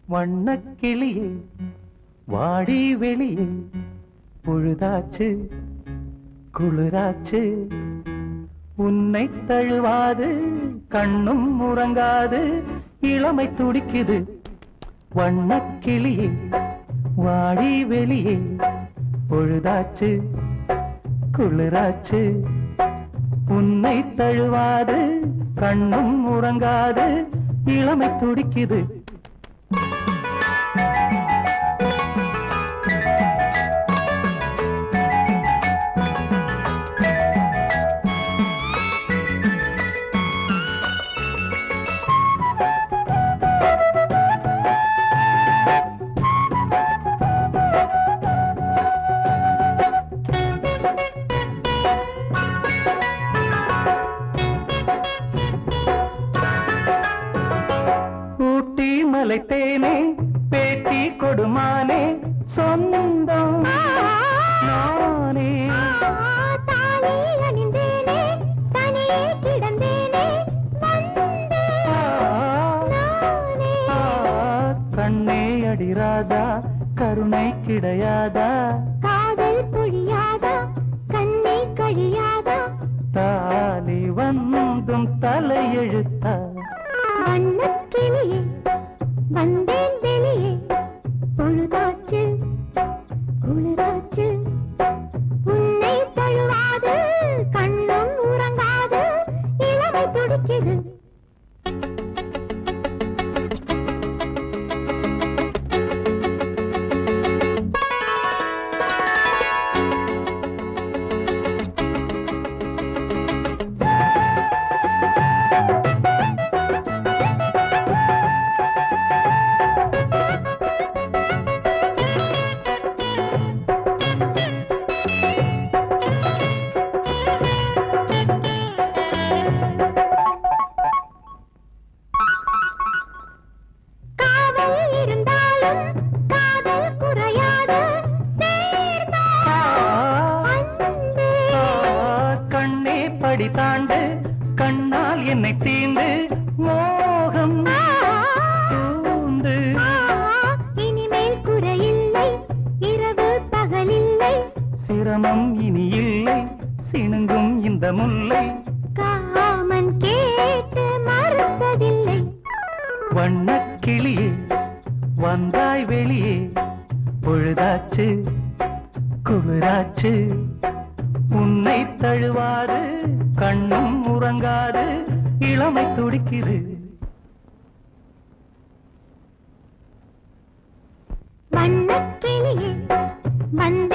வண்ணக்கிளியே வாடி வெளியே பொழுதாச்சு குளிராச்சு உன்னை தழுவாது கண்ணும் உறங்காது இளமை துடிக்குது வண்ணக்கிளியே வாடி வெளியே பொழுதாச்சு குளிராச்சு உன்னை தழுவாது கண்ணும் உறங்காது இளமை துடிக்குது ஊட்டி மலைத்தேனே பேட்டி கொடுமானே சொந்தம் நானே தாலி அணிந்தேனே தனியே கிடந்தேனே ஆ, நானே ஆ, கண்ணே அடிராதா கருணை கிடையாதா காதல் பொழியாதா கண்ணை கழியாதா தாலி வந்தும் தலையெழுத்தா வண்ணக்கிளியே வந்தேன் வெளியே பொழுதாச்சு குளிராச்சு உன்னை தழுவாது கண்ணும் உறங்காது இளமை துடிக்குது காவல் இருந்தாலும் காதல் குறையாது சேர்ந்தால் அன்பே. கண்ணே படி தாண்டு கண்ணால் என்னை தீண்டு மோகம் தூண்டு ஆ, இனிமேல் குறையில்லை இரவு பகலில்லை சிரமம் இனி இல்லை சிணுங்கும் இந்த முல்லை காமன் கேட்டு மறுப்பதில்லை வண்ணக்கிளியே வந்தாய் வெளியே பொழுதாச்சு குளிராச்சு உன்னை தழுவாது கண்ணும் உறங்காது இளமை துடிக்குது வண்ணக்கிளியே வந்த